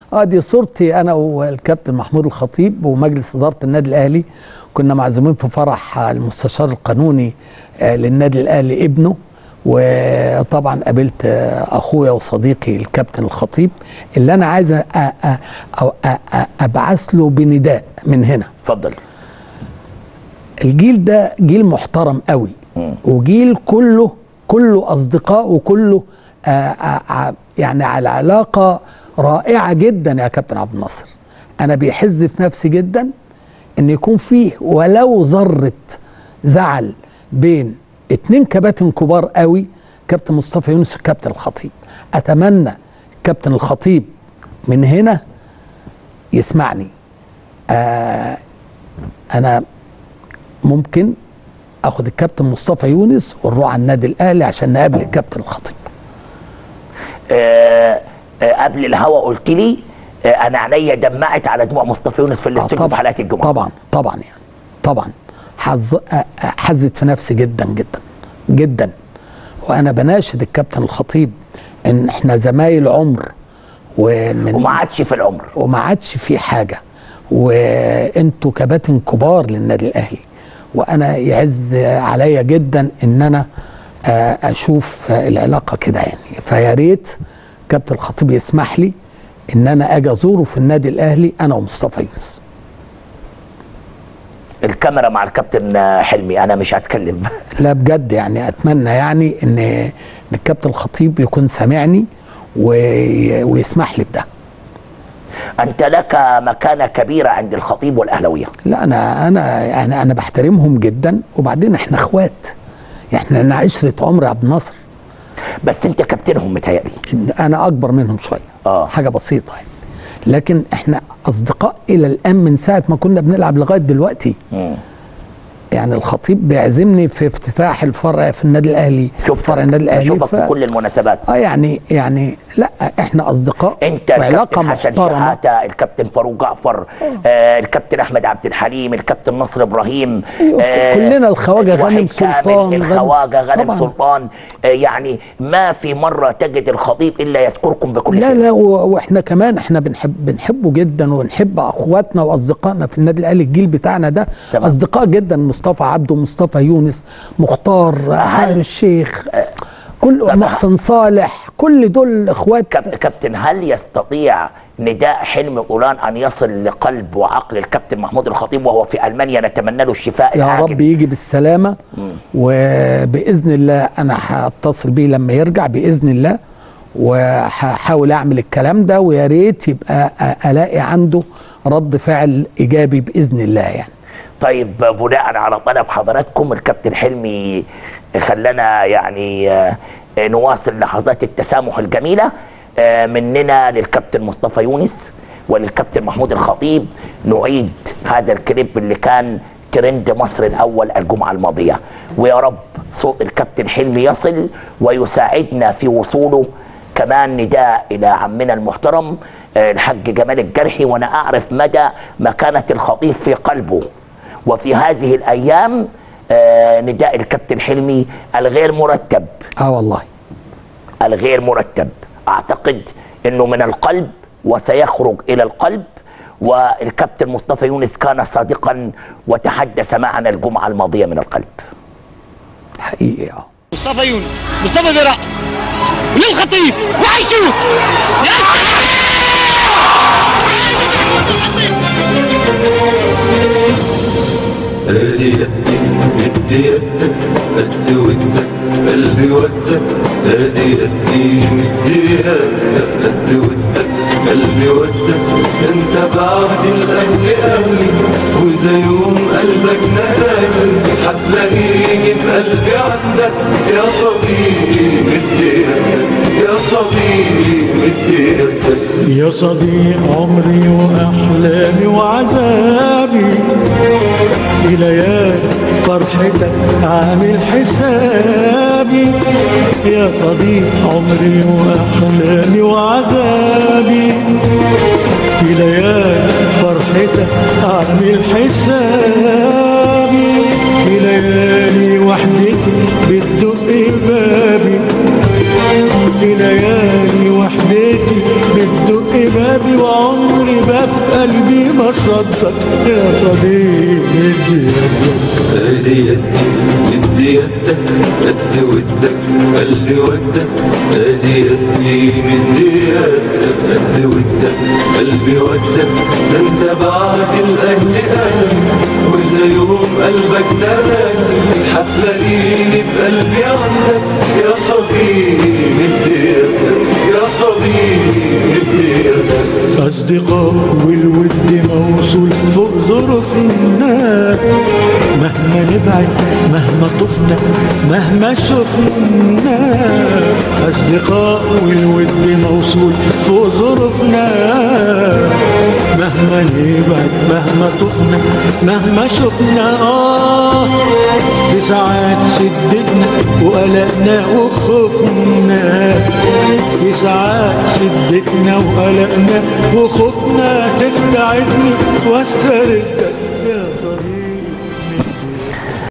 اه دي صورتي انا والكابتن محمود الخطيب ومجلس اداره النادي الاهلي كنا معزومين في فرح المستشار القانوني آه، للنادي الاهلي ابنه وطبعا قابلت آه، اخويا وصديقي الكابتن الخطيب اللي انا عايز أ- أ- أو أ- أ- ابعث له بنداء من هنا اتفضل الجيل ده جيل محترم قوي وجيل كله كله اصدقاء وكله آه آه آه يعني على علاقه رائعه جدا يا كابتن عبد الناصر انا بيحز في نفسي جدا ان يكون فيه ولو ذره زعل بين اتنين كباتن كبار قوي كابتن مصطفى يونس والكابتن الخطيب اتمنى كابتن الخطيب من هنا يسمعني آه انا ممكن اخد الكابتن مصطفى يونس ونروح على النادي الاهلي عشان نقابل الكابتن الخطيب آه آه قبل الهوا قلت لي آه انا عينيا دمعت على دموع مصطفى يونس في الاستوديو في حلقات الجمعه طبعا طبعا يعني طبعا حز أ- أ- حزت في نفسي جدا جدا جدا وانا بناشد الكابتن الخطيب ان احنا زمايل عمر ومن وما عادش في العمر وما عادش في حاجه وانتوا كباتن كبار للنادي الاهلي وانا يعز عليا جدا ان انا آه، اشوف آه، العلاقه كده يعني فيا ريت كابتن الخطيب يسمح لي ان انا اجي ازوره في النادي الاهلي انا ومصطفى يونس الكاميرا مع الكابتن آه، حلمي انا مش هتكلم لا بجد يعني اتمنى يعني ان إن الكابتن الخطيب يكون سامعني وي- ويسمح لي بده انت لك مكانه كبيره عند الخطيب والاهلاويه لا انا انا يعني انا بحترمهم جدا وبعدين احنا اخوات احنا انا عشره عمر يا عبد الناصر بس انت كابتنهم متهيألي انا اكبر منهم شويه آه. حاجه بسيطه يعني لكن احنا اصدقاء الى الان من ساعه ما كنا بنلعب لغايه دلوقتي مم. يعني الخطيب بيعزمني في افتتاح الفرع في النادي الاهلي شفتك فرع النادي الاهلي بشوفك ف- في كل المناسبات اه يعني يعني لا احنا اصدقاء انت وعلاقه الكابتن حسن محترمه شحاته الكابتن فاروق جعفر آه الكابتن احمد عبد الحليم الكابتن نصر ابراهيم أيوة، كلنا الخواجة غانم وحيد سلطان، كامل غانم- الخواجه غانم طبعاً. سلطان آه يعني ما في مره تجد الخطيب الا يذكركم بكل لا خير لا و- واحنا كمان احنا بنحب بنحبه جدا ونحب اخواتنا واصدقائنا في النادي الاهلي الجيل بتاعنا ده تمام. اصدقاء جدا مصطفى عبده مصطفى يونس مختار طاهر الشيخ كل طب- محسن صالح كل دول اخوات كاب- كابتن هل يستطيع نداء حلم طولان ان يصل لقلب وعقل الكابتن محمود الخطيب وهو في المانيا نتمنى له الشفاء يا العاجل رب يجي بالسلامه وباذن الله انا هتصل بيه لما يرجع باذن الله وهحاول اعمل الكلام ده ويا ريت يبقى أ- الاقي عنده رد فعل ايجابي باذن الله يعني طيب بناء على طلب حضراتكم الكابتن حلمي خلانا يعني آه، نواصل لحظات التسامح الجميله آه، مننا للكابتن مصطفى يونس وللكابتن محمود الخطيب نعيد هذا الكليب اللي كان ترند مصر الاول الجمعه الماضيه ويا رب صوت الكابتن حلمي يصل ويساعدنا في وصوله كمان نداء الى عمنا المحترم آه، الحاج جمال الجرحي وانا اعرف مدى مكانه الخطيب في قلبه وفي هذه الايام آه، نداء الكابتن حلمي الغير مرتب اه والله الغير مرتب اعتقد انه من القلب وسيخرج الى القلب والكابتن مصطفى يونس كان صادقا وتحدث معنا الجمعه الماضيه من القلب حقيقي اه مصطفى يونس مصطفى بيرقص للخطيب وهيشوط ادي يدك ادي يدك قد ودك قلبي ودك ادي يدي مديها قد ودك قلبي ودك انت بعد الاهل اهلي واذا يوم قلبك نداني حتلاقيني بقلبي عندك يا صديقي مدي يدك يا صديقي مدي يدك يا صديق عمري وأحلامي وعذابي في ليالي فرحتك عامل حسابي يا صديق عمري وأحلامي وعذابي في ليالي فرحتك عامل حسابي في ليالي وحدتي بتدق بابي في ليالي وحدتي بتدق بابي قلبي وعمري باب قلبي ما صدق يا صديقي ادي يدك ادي يدي ادي يدك قد ودك قلبي ودك ادي يدي مدي يدك قد ودك قلبي ودك ده انت بعد الاهل اهل واذا يوم قلبك نداني هتلاقيني بقلبي عندك يا صديقي مدي يدك يا صديقي مدي يدك أصدقاء والود موصول فوق ظروفنا مهما نبعد مهما طفنا مهما شفنا أصدقاء والود موصول فوق ظروفنا مهما نبعد مهما طفنا مهما شفنا آه في ساعات شدتنا وقلقنا وخوفنا في ساعات شدتنا وقلقنا وخوفنا تستعدني واستردك يا صديقي